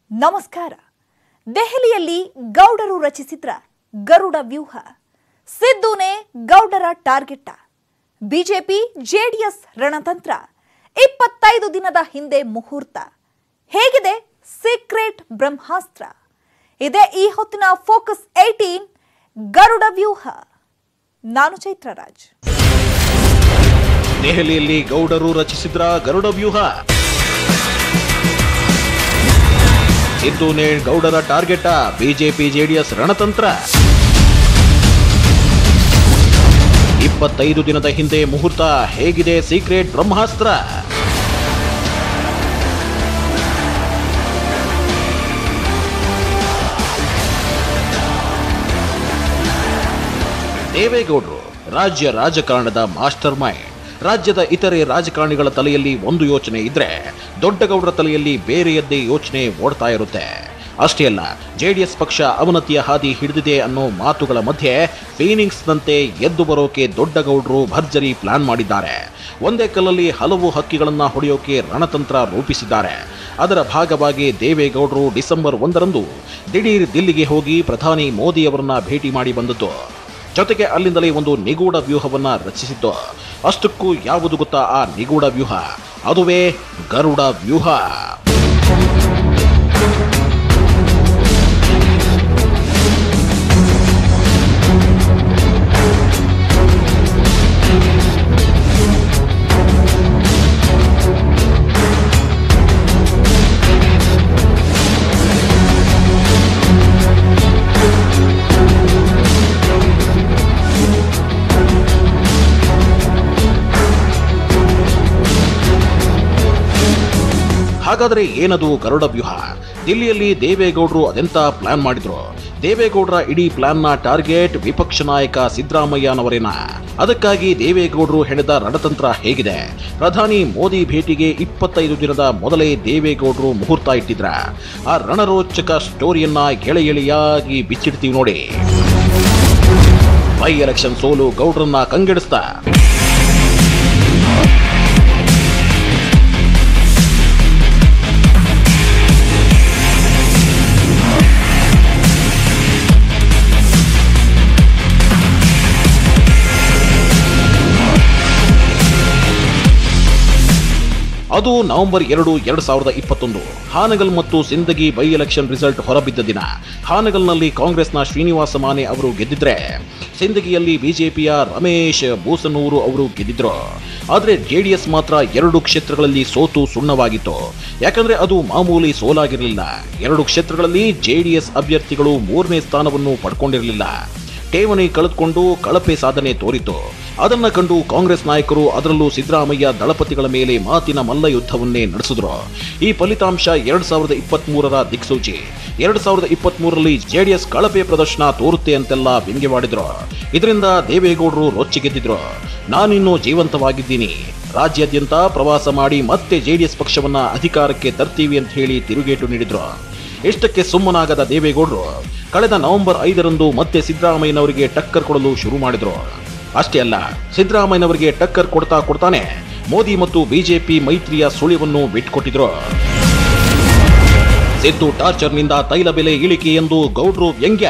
ನಮಸ್ಕಾರ ದೆಹಲಿಯಲ್ಲಿ ಗೌಡರು ರಚಿಸಿದ್ರ ಗರುಡ ವ್ಯೂಹ ಸಿದ್ದುನೇ ಗೌಡರ ಟಾರ್ಗೆಟ್ಟ ಬಿಜೆಪಿ ಜೆಡಿಎಸ್ ರಣತಂತ್ರ ಇಪ್ಪತ್ತೈದು ದಿನದ ಹಿಂದೆ ಮುಹೂರ್ತ ಹೇಗಿದೆ ಸೀಕ್ರೆಟ್ ಬ್ರಹ್ಮಾಸ್ತ್ರ ಇದೇ ಈ ಹೊತ್ತಿನ ಫೋಕಸ್ ಏಟೀನ್ ಗರುಡ ವ್ಯೂಹ ನಾನು ಚೈತ್ರರಾಜ್ ದೆಹಲಿಯಲ್ಲಿ ಗೌಡರು ರಚಿಸಿದ್ರ ಗರುಡ ವ್ಯೂಹ ಸಿದ್ದುನೇ ಗೌಡರ ಟಾರ್ಗೆಟ್ ಬಿಜೆಪಿ ಜೆಡಿಎಸ್ ರಣತಂತ್ರ ಇಪ್ಪತ್ತೈದು ದಿನದ ಹಿಂದೆ ಮುಹೂರ್ತ ಹೇಗಿದೆ ಸೀಕ್ರೆಟ್ ಬ್ರಹ್ಮಾಸ್ತ್ರ ದೇವೇಗೌಡರು ರಾಜ್ಯ ರಾಜಕಾರಣದ ಮಾಸ್ಟರ್ ಮೈಂಡ್ ರಾಜ್ಯದ ಇತರೆ ರಾಜಕಾರಣಿಗಳ ತಲೆಯಲ್ಲಿ ಒಂದು ಯೋಚನೆ ಇದ್ರೆ ದೊಡ್ಡಗೌಡರ ತಲೆಯಲ್ಲಿ ಬೇರೆಯದ್ದೇ ಯೋಚನೆ ಓಡ್ತಾ ಇರುತ್ತೆ ಅಷ್ಟೇ ಅಲ್ಲ ಜೆಡಿಎಸ್ ಪಕ್ಷ ಅವನತಿಯ ಹಾದಿ ಹಿಡಿದಿದೆ ಅನ್ನೋ ಮಾತುಗಳ ಮಧ್ಯೆ ಫೀನಿಂಗ್ಸ್ನಂತೆ ಎದ್ದು ಬರೋಕೆ ದೊಡ್ಡಗೌಡರು ಭರ್ಜರಿ ಪ್ಲಾನ್ ಮಾಡಿದ್ದಾರೆ ಒಂದೇ ಕಲ್ಲಲ್ಲಿ ಹಲವು ಹಕ್ಕಿಗಳನ್ನ ಹೊಡೆಯೋಕೆ ರಣತಂತ್ರ ರೂಪಿಸಿದ್ದಾರೆ ಅದರ ಭಾಗವಾಗಿ ದೇವೇಗೌಡರು ಡಿಸೆಂಬರ್ ಒಂದರಂದು ದಿಢೀರ್ ದಿಲ್ಲಿಗೆ ಹೋಗಿ ಪ್ರಧಾನಿ ಮೋದಿಯವರನ್ನ ಭೇಟಿ ಮಾಡಿ ಬಂದದ್ದು ಜೊತೆಗೆ ಅಲ್ಲಿಂದಲೇ ಒಂದು ನಿಗೂಢ ವ್ಯೂಹವನ್ನ ರಚಿಸಿದ್ದು ಅಷ್ಟಕ್ಕೂ ಯಾವುದು ಗೊತ್ತಾ ಆ ನಿಗೂಢ ವ್ಯೂಹ ಅದುವೇ ಗರುಡ ವ್ಯೂಹ ಹಾಗಾದ್ರೆ ಏನದು ಗರುಡ ವ್ಯೂಹ ದಿಲ್ಲಿಯಲ್ಲಿ ದೇವೇಗೌಡರು ಅದೆಂತ ಪ್ಲಾನ್ ಮಾಡಿದ್ರು ದೇವೇಗೌಡರ ಇಡೀ ಪ್ಲಾನ್ನ ಟಾರ್ಗೆಟ್ ವಿಪಕ್ಷ ನಾಯಕ ಸಿದ್ದರಾಮಯ್ಯನವರೇನ ಅದಕ್ಕಾಗಿ ದೇವೇಗೌಡರು ಹೆಣೆದ ರಣತಂತ್ರ ಹೇಗಿದೆ ಪ್ರಧಾನಿ ಮೋದಿ ಭೇಟಿಗೆ ಇಪ್ಪತ್ತೈದು ದಿನದ ಮೊದಲೇ ದೇವೇಗೌಡರು ಮುಹೂರ್ತ ಇಟ್ಟಿದ್ರ ಆ ರಣರೋಚಕ ಸ್ಟೋರಿಯನ್ನ ಎಳೆ ಎಳೆಯಾಗಿ ಬಿಚ್ಚಿಡ್ತೀವಿ ನೋಡಿ ಬೈ ಎಲೆಕ್ಷನ್ ಸೋಲು ಗೌಡ್ರನ್ನ ಕಂಗೆಡಿಸ್ತಾ ಅದು ನವೆಂಬರ್ ಎರಡು ಎರಡು ಸಾವಿರದ ಇಪ್ಪತ್ತೊಂದು ಹಾನಗಲ್ ಮತ್ತು ಸಿಂದಗಿ ಬೈ ಎಲೆಕ್ಷನ್ ರಿಸಲ್ಟ್ ಹೊರಬಿದ್ದ ದಿನ ಹಾನಗಲ್ನಲ್ಲಿ ಕಾಂಗ್ರೆಸ್ನ ಶ್ರೀನಿವಾಸ ಮಾನೆ ಅವರು ಗೆದ್ದಿದ್ರೆ ಸಿಂದಗಿಯಲ್ಲಿ ಬಿಜೆಪಿಯ ರಮೇಶ್ ಬೂಸನೂರು ಅವರು ಗೆದ್ದಿದ್ರು ಆದರೆ ಜೆಡಿಎಸ್ ಮಾತ್ರ ಎರಡು ಕ್ಷೇತ್ರಗಳಲ್ಲಿ ಸೋತು ಸುಣ್ಣವಾಗಿತ್ತು ಯಾಕಂದ್ರೆ ಅದು ಮಾಮೂಲಿ ಸೋಲಾಗಿರಲಿಲ್ಲ ಎರಡು ಕ್ಷೇತ್ರಗಳಲ್ಲಿ ಜೆಡಿಎಸ್ ಅಭ್ಯರ್ಥಿಗಳು ಮೂರನೇ ಸ್ಥಾನವನ್ನು ಪಡ್ಕೊಂಡಿರಲಿಲ್ಲ ಠೇವಣಿ ಕಳೆದುಕೊಂಡು ಕಳಪೆ ಸಾಧನೆ ತೋರಿತು ಅದನ್ನ ಕಂಡು ಕಾಂಗ್ರೆಸ್ ನಾಯಕರು ಅದರಲ್ಲೂ ಸಿದ್ದರಾಮಯ್ಯ ದಳಪತಿಗಳ ಮೇಲೆ ಮಾತಿನ ಮಲ್ಲ ಯುದ್ಧವನ್ನೇ ನಡೆಸಿದ್ರು ಈ ಫಲಿತಾಂಶ ಎರಡ್ ಸಾವಿರದ ಇಪ್ಪತ್ತ್ ಮೂರರ ದಿಕ್ಸೂಚಿ ಎರಡ್ ಸಾವಿರದ ಇಪ್ಪತ್ತ್ ಮೂರರಲ್ಲಿ ಜೆಡಿಎಸ್ ಕಳಪೆ ಪ್ರದರ್ಶನ ತೋರುತ್ತೆ ಅಂತೆಲ್ಲ ವ್ಯಂಗ್ಯವಾಡಿದ್ರು ಇದರಿಂದ ದೇವೇಗೌಡರು ರೊಚ್ಚಿಗೆದ್ದಿದ್ರು ನಾನಿನ್ನು ಜೀವಂತವಾಗಿದ್ದೀನಿ ರಾಜ್ಯಾದ್ಯಂತ ಪ್ರವಾಸ ಮಾಡಿ ಮತ್ತೆ ಜೆಡಿಎಸ್ ಪಕ್ಷವನ್ನ ಅಧಿಕಾರಕ್ಕೆ ತರ್ತೀವಿ ಅಂತ ಹೇಳಿ ತಿರುಗೇಟು ನೀಡಿದ್ರು ಇಷ್ಟಕ್ಕೆ ಸುಮ್ಮನಾಗದ ದೇವೇಗೌಡರು ಕಳೆದ ನವೆಂಬರ್ ಐದರಂದು ಮತ್ತೆ ಸಿದ್ದರಾಮಯ್ಯನವರಿಗೆ ಟಕ್ಕರ್ ಕೊಡಲು ಶುರು ಮಾಡಿದ್ರು ಅಷ್ಟೇ ಅಲ್ಲ ಸಿದ್ದರಾಮಯ್ಯನವರಿಗೆ ಟಕ್ಕರ್ ಕೊಡ್ತಾ ಕೊಡ್ತಾನೆ ಮೋದಿ ಮತ್ತು ಬಿಜೆಪಿ ಮೈತ್ರಿಯ ಸುಳಿವನ್ನು ಬಿಟ್ಕೊಟ್ಟಿದ್ರು ಸಿದ್ದು ಟಾರ್ಚರ್ನಿಂದ ತೈಲ ಬೆಲೆ ಇಳಿಕೆ ಎಂದು ಗೌಡ್ರು ವ್ಯಂಗ್ಯ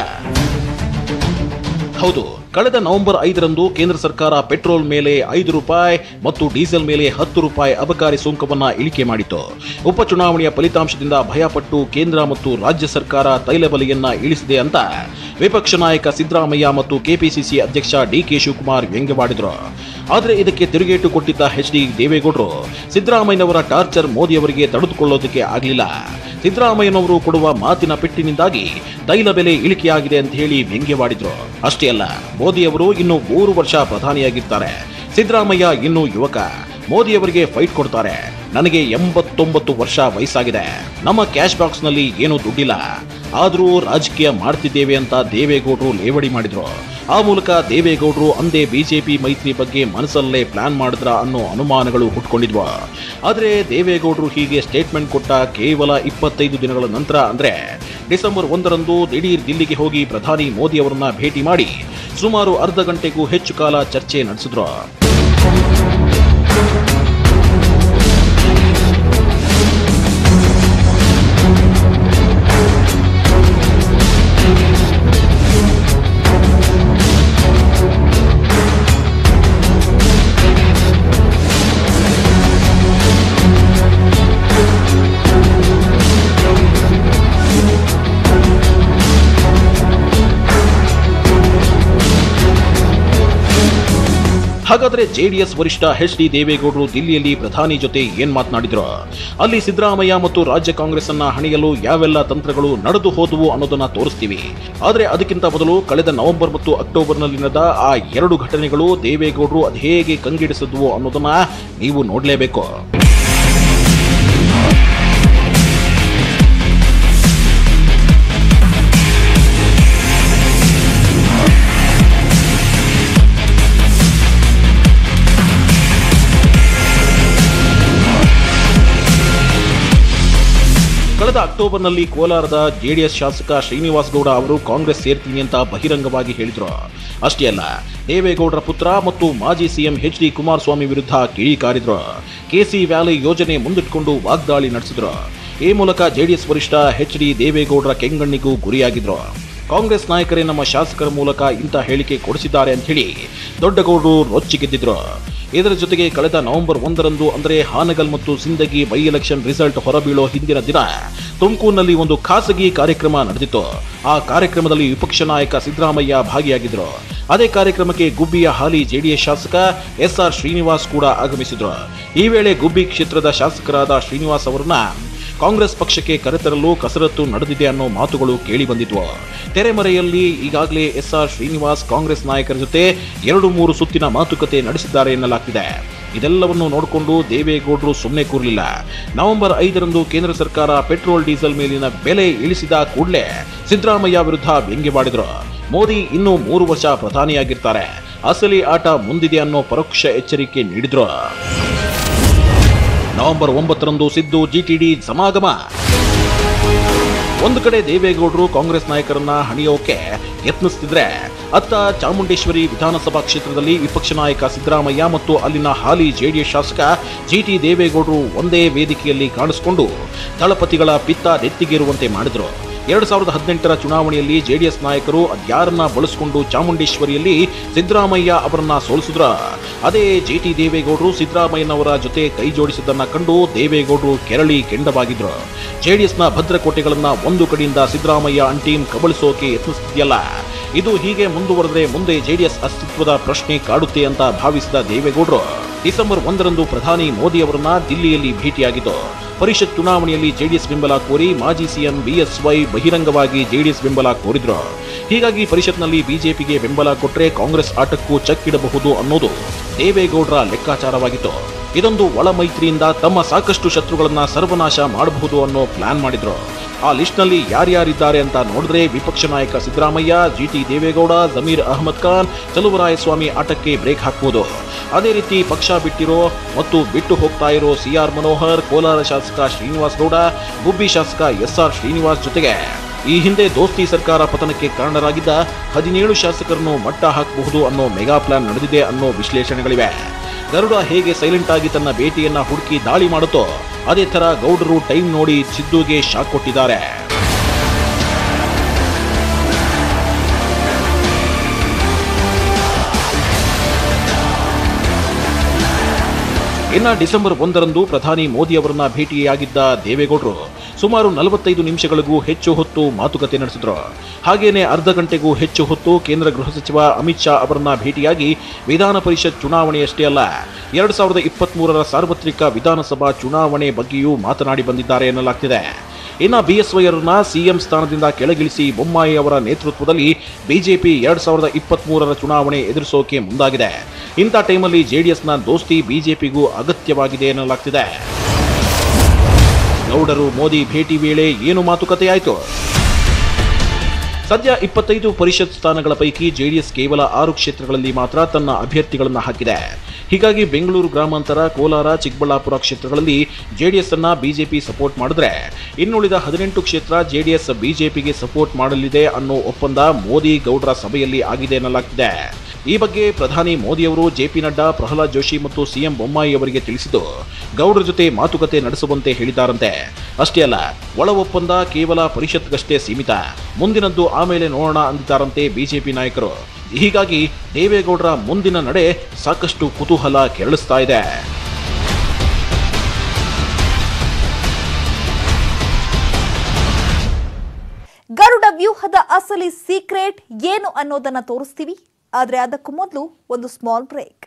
ಹೌದು ಕಳೆದ ನವೆಂಬರ್ ಐದರಂದು ಕೇಂದ್ರ ಸರ್ಕಾರ ಪೆಟ್ರೋಲ್ ಮೇಲೆ ಐದು ರೂಪಾಯಿ ಮತ್ತು ಡೀಸೆಲ್ ಮೇಲೆ ಹತ್ತು ರೂಪಾಯಿ ಅಬಕಾರಿ ಸುಂಕವನ್ನ ಇಳಿಕೆ ಮಾಡಿತು ಉಪಚುನಾವಣೆಯ ಫಲಿತಾಂಶದಿಂದ ಭಯಪಟ್ಟು ಕೇಂದ್ರ ಮತ್ತು ರಾಜ್ಯ ಸರ್ಕಾರ ತೈಲ ಬೆಲೆಯನ್ನ ಇಳಿಸಿದೆ ಅಂತ ವಿಪಕ್ಷ ನಾಯಕ ಸಿದ್ದರಾಮಯ್ಯ ಮತ್ತು ಕೆಪಿಸಿಸಿ ಅಧ್ಯಕ್ಷ ಡಿ ಕೆ ಶಿವಕುಮಾರ್ ವ್ಯಂಗ್ಯವಾಡಿದ್ರು ಆದರೆ ಇದಕ್ಕೆ ತಿರುಗೇಟು ಕೊಟ್ಟಿದ್ದ ಎಚ್ ಡಿ ದೇವೇಗೌಡರು ಸಿದ್ದರಾಮಯ್ಯನವರ ಟಾರ್ಚರ್ ಮೋದಿಯವರಿಗೆ ತಡೆದುಕೊಳ್ಳೋದಕ್ಕೆ ಆಗಲಿಲ್ಲ ಸಿದ್ದರಾಮಯ್ಯನವರು ಕೊಡುವ ಮಾತಿನ ಪೆಟ್ಟಿನಿಂದಾಗಿ ತೈಲ ಬೆಲೆ ಇಳಿಕೆಯಾಗಿದೆ ಅಂತ ಹೇಳಿ ವ್ಯಂಗ್ಯವಾಡಿದ್ರು ಅಷ್ಟೇ ಅಲ್ಲ ಮೋದಿಯವರು ಇನ್ನು ಮೂರು ವರ್ಷ ಪ್ರಧಾನಿಯಾಗಿರ್ತಾರೆ ಸಿದ್ದರಾಮಯ್ಯ ಇನ್ನೂ ಯುವಕ ಮೋದಿಯವರಿಗೆ ಫೈಟ್ ಕೊಡ್ತಾರೆ ನನಗೆ ಎಂಬತ್ತೊಂಬತ್ತು ವರ್ಷ ವಯಸ್ಸಾಗಿದೆ ನಮ್ಮ ಕ್ಯಾಶ್ ಬಾಕ್ಸ್ ನಲ್ಲಿ ಏನೂ ದುಡ್ಡಿಲ್ಲ ಆದರೂ ರಾಜಕೀಯ ಮಾಡ್ತಿದ್ದೇವೆ ಅಂತ ದೇವೇಗೌಡರು ಲೇವಡಿ ಮಾಡಿದ್ರು ಆ ಮೂಲಕ ದೇವೇಗೌಡರು ಅಂದೇ ಬಿಜೆಪಿ ಮೈತ್ರಿ ಬಗ್ಗೆ ಮನಸ್ಸಲ್ಲೇ ಪ್ಲಾನ್ ಮಾಡಿದ್ರ ಅನ್ನೋ ಅನುಮಾನಗಳು ಹುಟ್ಕೊಂಡಿದ್ವು ಆದರೆ ದೇವೇಗೌಡರು ಹೀಗೆ ಸ್ಟೇಟ್ಮೆಂಟ್ ಕೊಟ್ಟ ಕೇವಲ ಇಪ್ಪತ್ತೈದು ದಿನಗಳ ನಂತರ ಅಂದ್ರೆ ಡಿಸೆಂಬರ್ ಒಂದರಂದು ದಿಢೀರ್ ದಿಲ್ಲಿಗೆ ಹೋಗಿ ಪ್ರಧಾನಿ ಮೋದಿ ಅವರನ್ನ ಭೇಟಿ ಮಾಡಿ ಸುಮಾರು ಅರ್ಧ ಗಂಟೆಗೂ ಹೆಚ್ಚು ಕಾಲ ಚರ್ಚೆ ನಡೆಸಿದ್ರು ಹಾಗಾದ್ರೆ ಜೆಡಿಎಸ್ ವರಿಷ್ಠ ಎಚ್ ಡಿ ದೇವೇಗೌಡರು ದಿಲ್ಲಿಯಲ್ಲಿ ಪ್ರಧಾನಿ ಜೊತೆ ಏನ್ ಮಾತನಾಡಿದ್ರು ಅಲ್ಲಿ ಸಿದ್ದರಾಮಯ್ಯ ಮತ್ತು ರಾಜ್ಯ ಕಾಂಗ್ರೆಸ್ ಅನ್ನ ಹಣಿಯಲು ಯಾವೆಲ್ಲ ತಂತ್ರಗಳು ನಡೆದು ಹೋದವು ಅನ್ನೋದನ್ನ ತೋರಿಸ್ತೀವಿ ಆದ್ರೆ ಅದಕ್ಕಿಂತ ಮೊದಲು ಕಳೆದ ನವೆಂಬರ್ ಮತ್ತು ಅಕ್ಟೋಬರ್ನಲ್ಲಿ ನಡೆದ ಆ ಎರಡು ಘಟನೆಗಳು ದೇವೇಗೌಡರು ಅದು ಹೇಗೆ ಕಂಗಿಡಿಸಿದ್ವು ಅನ್ನೋದನ್ನ ನೀವು ನೋಡಲೇಬೇಕು ಕಳೆದ ಅಕ್ಟೋಬರ್ನಲ್ಲಿ ಕೋಲಾರದ ಜೆಡಿಎಸ್ ಶಾಸಕ ಶ್ರೀನಿವಾಸ್ ಗೌಡ ಅವರು ಕಾಂಗ್ರೆಸ್ ಸೇರ್ತೀನಿ ಅಂತ ಬಹಿರಂಗವಾಗಿ ಹೇಳಿದ್ರು ಅಷ್ಟೇ ಅಲ್ಲ ದೇವೇಗೌಡರ ಪುತ್ರ ಮತ್ತು ಮಾಜಿ ಸಿಎಂ ಎಚ್ ಡಿ ಕುಮಾರಸ್ವಾಮಿ ವಿರುದ್ಧ ಕಿಡಿಕಾರಿದ್ರು ಕೆಸಿ ವ್ಯಾಲಿ ಯೋಜನೆ ಮುಂದಿಟ್ಕೊಂಡು ವಾಗ್ದಾಳಿ ನಡೆಸಿದ್ರು ಈ ಮೂಲಕ ಜೆಡಿಎಸ್ ವರಿಷ್ಠ ಎಚ್ ಡಿ ದೇವೇಗೌಡರ ಕೆಂಗಣ್ಣಿಗೂ ಗುರಿಯಾಗಿದ್ರು ಕಾಂಗ್ರೆಸ್ ನಾಯಕರೇ ನಮ್ಮ ಶಾಸಕರ ಮೂಲಕ ಇಂಥ ಹೇಳಿಕೆ ಕೊಡಿಸಿದ್ದಾರೆ ಅಂತ ಹೇಳಿ ದೊಡ್ಡಗೌಡರು ರೊಚ್ಚಿಗೆದ್ದಿದ್ರು ಇದರ ಜೊತೆಗೆ ಕಳೆದ ನವೆಂಬರ್ ಒಂದರಂದು ಅಂದರೆ ಹಾನಗಲ್ ಮತ್ತು ಸಿಂದಗಿ ಬೈ ಎಲೆಕ್ಷನ್ ರಿಸಲ್ಟ್ ಹೊರಬೀಳೋ ಹಿಂದಿನ ದಿನ ತುಮಕೂರಿನಲ್ಲಿ ಒಂದು ಖಾಸಗಿ ಕಾರ್ಯಕ್ರಮ ನಡೆದಿತ್ತು ಆ ಕಾರ್ಯಕ್ರಮದಲ್ಲಿ ವಿಪಕ್ಷ ನಾಯಕ ಸಿದ್ದರಾಮಯ್ಯ ಭಾಗಿಯಾಗಿದ್ರು ಅದೇ ಕಾರ್ಯಕ್ರಮಕ್ಕೆ ಗುಬ್ಬಿಯ ಹಾಲಿ ಜೆಡಿಎಸ್ ಶಾಸಕ ಎಸ್ ಆರ್ ಶ್ರೀನಿವಾಸ್ ಕೂಡ ಆಗಮಿಸಿದ್ರು ಈ ವೇಳೆ ಗುಬ್ಬಿ ಕ್ಷೇತ್ರದ ಶಾಸಕರಾದ ಶ್ರೀನಿವಾಸ್ ಅವರನ್ನ ಕಾಂಗ್ರೆಸ್ ಪಕ್ಷಕ್ಕೆ ಕರೆತರಲು ಕಸರತ್ತು ನಡೆದಿದೆ ಅನ್ನೋ ಮಾತುಗಳು ಕೇಳಿ ಬಂದಿದ್ವು ತೆರೆಮರೆಯಲ್ಲಿ ಈಗಾಗಲೇ ಎಸ್ ಆರ್ ಶ್ರೀನಿವಾಸ್ ಕಾಂಗ್ರೆಸ್ ನಾಯಕರ ಜೊತೆ ಎರಡು ಮೂರು ಸುತ್ತಿನ ಮಾತುಕತೆ ನಡೆಸಿದ್ದಾರೆ ಎನ್ನಲಾಗ್ತಿದೆ ಇದೆಲ್ಲವನ್ನು ನೋಡಿಕೊಂಡು ದೇವೇಗೌಡರು ಸುಮ್ಮನೆ ಕೂರಲಿಲ್ಲ ನವೆಂಬರ್ ಐದರಂದು ಕೇಂದ್ರ ಸರ್ಕಾರ ಪೆಟ್ರೋಲ್ ಡೀಸೆಲ್ ಮೇಲಿನ ಬೆಲೆ ಇಳಿಸಿದ ಕೂಡಲೇ ಸಿದ್ದರಾಮಯ್ಯ ವಿರುದ್ಧ ವ್ಯಂಗ್ಯವಾಡಿದ್ರು ಮೋದಿ ಇನ್ನೂ ಮೂರು ವರ್ಷ ಪ್ರಧಾನಿಯಾಗಿರ್ತಾರೆ ಅಸಲಿ ಆಟ ಮುಂದಿದೆ ಅನ್ನೋ ಪರೋಕ್ಷ ಎಚ್ಚರಿಕೆ ನೀಡಿದ್ರು ನವೆಂಬರ್ ಒಂಬತ್ತರಂದು ಸಿದ್ದು ಜಿಟಿಡಿ ಸಮಾಗಮ ಒಂದು ಕಡೆ ದೇವೇಗೌಡರು ಕಾಂಗ್ರೆಸ್ ನಾಯಕರನ್ನ ಹಣಿಯೋಕೆ ಯತ್ನಿಸ್ತಿದ್ರೆ ಅತ್ತ ಚಾಮುಂಡೇಶ್ವರಿ ವಿಧಾನಸಭಾ ಕ್ಷೇತ್ರದಲ್ಲಿ ವಿಪಕ್ಷ ನಾಯಕ ಸಿದ್ದರಾಮಯ್ಯ ಮತ್ತು ಅಲ್ಲಿನ ಹಾಲಿ ಜೆಡಿಎಸ್ ಶಾಸಕ ಜಿಟಿ ದೇವೇಗೌಡರು ಒಂದೇ ವೇದಿಕೆಯಲ್ಲಿ ಕಾಣಿಸಿಕೊಂಡು ದಳಪತಿಗಳ ಪಿತ್ತ ನೆತ್ತಿಗೇರುವಂತೆ ಮಾಡಿದ್ರು ಎರಡ್ ಸಾವಿರದ ಹದಿನೆಂಟರ ಚುನಾವಣೆಯಲ್ಲಿ ಜೆಡಿಎಸ್ ನಾಯಕರು ಅದ್ಯಾರನ್ನ ಬಳಸಿಕೊಂಡು ಚಾಮುಂಡೇಶ್ವರಿಯಲ್ಲಿ ಸಿದ್ದರಾಮಯ್ಯ ಅವರನ್ನ ಸೋಲಿಸಿದ್ರ ಅದೇ ಜಿಟಿ ದೇವೇಗೌಡರು ಸಿದ್ದರಾಮಯ್ಯನವರ ಜೊತೆ ಕೈ ಜೋಡಿಸಿದ್ದನ್ನ ಕಂಡು ದೇವೇಗೌಡರು ಕೆರಳಿ ಕೆಂಡವಾಗಿದ್ರು ಜೆಡಿಎಸ್ನ ಭದ್ರಕೋಟೆಗಳನ್ನ ಒಂದು ಕಡೆಯಿಂದ ಸಿದ್ದರಾಮಯ್ಯ ಅಂಟೀಮ್ ಕಬಳಿಸೋಕೆ ಯತ್ನಿಸುತ್ತಿದೆಯಲ್ಲ ಇದು ಹೀಗೆ ಮುಂದುವರೆದ್ರೆ ಮುಂದೆ ಜೆಡಿಎಸ್ ಅಸ್ತಿತ್ವದ ಪ್ರಶ್ನೆ ಕಾಡುತ್ತೆ ಅಂತ ಭಾವಿಸಿದ ದೇವೇಗೌಡರು ಡಿಸೆಂಬರ್ ಒಂದರಂದು ಪ್ರಧಾನಿ ಮೋದಿ ಅವರನ್ನ ದಿಲ್ಲಿಯಲ್ಲಿ ಭೇಟಿಯಾಗಿದ್ದು ಪರಿಷತ್ ಚುನಾವಣೆಯಲ್ಲಿ ಜೆಡಿಎಸ್ ಬೆಂಬಲ ಕೋರಿ ಮಾಜಿ ಸಿಎಂ ಬಿಎಸ್ವೈ ಬಹಿರಂಗವಾಗಿ ಜೆಡಿಎಸ್ ಬೆಂಬಲ ಕೋರಿದ್ರು ಹೀಗಾಗಿ ಪರಿಷತ್ನಲ್ಲಿ ಬಿಜೆಪಿಗೆ ಬೆಂಬಲ ಕೊಟ್ಟರೆ ಕಾಂಗ್ರೆಸ್ ಆಟಕ್ಕೂ ಚಕ್ಕಿಡಬಹುದು ಅನ್ನೋದು ದೇವೇಗೌಡರ ಲೆಕ್ಕಾಚಾರವಾಗಿತ್ತು ಇದೊಂದು ಒಳ ಮೈತ್ರಿಯಿಂದ ತಮ್ಮ ಸಾಕಷ್ಟು ಶತ್ರುಗಳನ್ನ ಸರ್ವನಾಶ ಮಾಡಬಹುದು ಅನ್ನೋ ಪ್ಲಾನ್ ಮಾಡಿದ್ರು ಆ ಲಿಸ್ಟ್ನಲ್ಲಿ ಯಾರ್ಯಾರಿದ್ದಾರೆ ಅಂತ ನೋಡಿದ್ರೆ ವಿಪಕ್ಷ ನಾಯಕ ಸಿದ್ದರಾಮಯ್ಯ ಜಿಟಿ ದೇವೇಗೌಡ ಜಮೀರ್ ಅಹಮದ್ ಖಾನ್ ಚಲುವರಾಯಸ್ವಾಮಿ ಆಟಕ್ಕೆ ಬ್ರೇಕ್ ಹಾಕಬಹುದು ಅದೇ ರೀತಿ ಪಕ್ಷ ಬಿಟ್ಟಿರೋ ಮತ್ತು ಬಿಟ್ಟು ಹೋಗ್ತಾ ಇರೋ ಸಿಆರ್ ಮನೋಹರ್ ಕೋಲಾರ ಶಾಸಕ ಶ್ರೀನಿವಾಸ್ ಗೌಡ ಗುಬ್ಬಿ ಶಾಸಕ ಎಸ್ ಆರ್ ಶ್ರೀನಿವಾಸ್ ಜೊತೆಗೆ ಈ ಹಿಂದೆ ದೋಸ್ತಿ ಸರ್ಕಾರ ಪತನಕ್ಕೆ ಕಾರಣರಾಗಿದ್ದ ಹದಿನೇಳು ಶಾಸಕರನ್ನು ಮಟ್ಟ ಹಾಕಬಹುದು ಅನ್ನೋ ಮೆಗಾ ಪ್ಲಾನ್ ನಡೆದಿದೆ ಅನ್ನೋ ವಿಶ್ಲೇಷಣೆಗಳಿವೆ ಗರುಡ ಹೇಗೆ ಸೈಲೆಂಟ್ ಆಗಿ ತನ್ನ ಭೇಟಿಯನ್ನ ಹುಡುಕಿ ದಾಳಿ ಮಾಡುತ್ತೋ ಅದೇ ತರ ಗೌಡರು ಟೈಮ್ ನೋಡಿ ಸಿದ್ದುಗೆ ಶಾಕ್ ಕೊಟ್ಟಿದ್ದಾರೆ ಇನ್ನ ಡಿಸೆಂಬರ್ ಒಂದರಂದು ಪ್ರಧಾನಿ ಮೋದಿ ಅವರನ್ನ ಭೇಟಿಯಾಗಿದ್ದ ದೇವೇಗೌಡರು ಸುಮಾರು ನಲವತ್ತೈದು ನಿಮಿಷಗಳಿಗೂ ಹೆಚ್ಚು ಹೊತ್ತು ಮಾತುಕತೆ ನಡೆಸಿದ್ರು ಹಾಗೇನೆ ಅರ್ಧ ಗಂಟೆಗೂ ಹೆಚ್ಚು ಹೊತ್ತು ಕೇಂದ್ರ ಗೃಹ ಸಚಿವ ಅಮಿತ್ ಶಾ ಅವರನ್ನ ಭೇಟಿಯಾಗಿ ವಿಧಾನ ಪರಿಷತ್ ಚುನಾವಣೆಯಷ್ಟೇ ಅಲ್ಲ ಎರಡ್ ಸಾವಿರದ ಇಪ್ಪತ್ಮೂರರ ಸಾರ್ವತ್ರಿಕ ವಿಧಾನಸಭಾ ಚುನಾವಣೆ ಬಗ್ಗೆಯೂ ಮಾತನಾಡಿ ಬಂದಿದ್ದಾರೆ ಎನ್ನಲಾಗ್ತಿದೆ ಇನ್ನ ಬಿಎಸ್ವೈ ಅವರನ್ನ ಸಿಎಂ ಸ್ಥಾನದಿಂದ ಕೆಳಗಿಳಿಸಿ ಬೊಮ್ಮಾಯಿ ಅವರ ನೇತೃತ್ವದಲ್ಲಿ ಬಿಜೆಪಿ ಎರಡ್ ಸಾವಿರದ ಇಪ್ಪತ್ಮೂರರ ಚುನಾವಣೆ ಎದುರಿಸೋಕೆ ಮುಂದಾಗಿದೆ ಇಂಥ ಟೈಮಲ್ಲಿ ಜೆಡಿಎಸ್ನ ದೋಸ್ತಿ ಬಿಜೆಪಿಗೂ ಅಗತ್ಯವಾಗಿದೆ ಎನ್ನಲಾಗ್ತಿದೆ ಗೌಡರು ಮೋದಿ ಭೇಟಿ ವೇಳೆ ಏನು ಮಾತುಕತೆಯಾಯಿತು ಸದ್ಯ ಇಪ್ಪತ್ತೈದು ಪರಿಷತ್ ಸ್ಥಾನಗಳ ಪೈಕಿ ಜೆಡಿಎಸ್ ಕೇವಲ ಆರು ಕ್ಷೇತ್ರಗಳಲ್ಲಿ ಮಾತ್ರ ತನ್ನ ಅಭ್ಯರ್ಥಿಗಳನ್ನು ಹಾಕಿದೆ ಹೀಗಾಗಿ ಬೆಂಗಳೂರು ಗ್ರಾಮಾಂತರ ಕೋಲಾರ ಚಿಕ್ಕಬಳ್ಳಾಪುರ ಕ್ಷೇತ್ರಗಳಲ್ಲಿ ಜೆಡಿಎಸ್ ಅನ್ನ ಬಿಜೆಪಿ ಸಪೋರ್ಟ್ ಮಾಡಿದ್ರೆ ಇನ್ನುಳಿದ ಹದಿನೆಂಟು ಕ್ಷೇತ್ರ ಜೆಡಿಎಸ್ ಬಿಜೆಪಿಗೆ ಸಪೋರ್ಟ್ ಮಾಡಲಿದೆ ಅನ್ನೋ ಒಪ್ಪಂದ ಮೋದಿ ಗೌಡರ ಸಭೆಯಲ್ಲಿ ಆಗಿದೆ ಎನ್ನಲಾಗ್ತಿದೆ ಈ ಬಗ್ಗೆ ಪ್ರಧಾನಿ ಮೋದಿಯವರು ಜೆಪಿ ನಡ್ಡಾ ಪ್ರಹ್ಲಾದ್ ಜೋಶಿ ಮತ್ತು ಸಿಎಂ ಬೊಮ್ಮಾಯಿ ಅವರಿಗೆ ತಿಳಿಸಿದ್ದು ಗೌಡರ ಜೊತೆ ಮಾತುಕತೆ ನಡೆಸುವಂತೆ ಹೇಳಿದ್ದಾರಂತೆ ಅಷ್ಟೇ ಅಲ್ಲ ಒಳ ಒಪ್ಪಂದ ಕೇವಲ ಪರಿಷತ್ಗಷ್ಟೇ ಸೀಮಿತ ಮುಂದಿನದ್ದು ಆಮೇಲೆ ನೋಡೋಣ ಅಂದಿದ್ದಾರಂತೆ ಬಿಜೆಪಿ ನಾಯಕರು ಹೀಗಾಗಿ ದೇವೇಗೌಡರ ಮುಂದಿನ ನಡೆ ಸಾಕಷ್ಟು ಕುತೂಹಲ ಕೆರಳಿಸ್ತಾ ಇದೆ ಗರುಡ ವ್ಯೂಹದ ಅಸಲಿ ಸೀಕ್ರೆಟ್ ಏನು ಅನ್ನೋದನ್ನ ತೋರಿಸ್ತೀವಿ ಆದ್ರೆ ಅದಕ್ಕೂ ಮೊದಲು ಒಂದು ಸ್ಮಾಲ್ ಬ್ರೇಕ್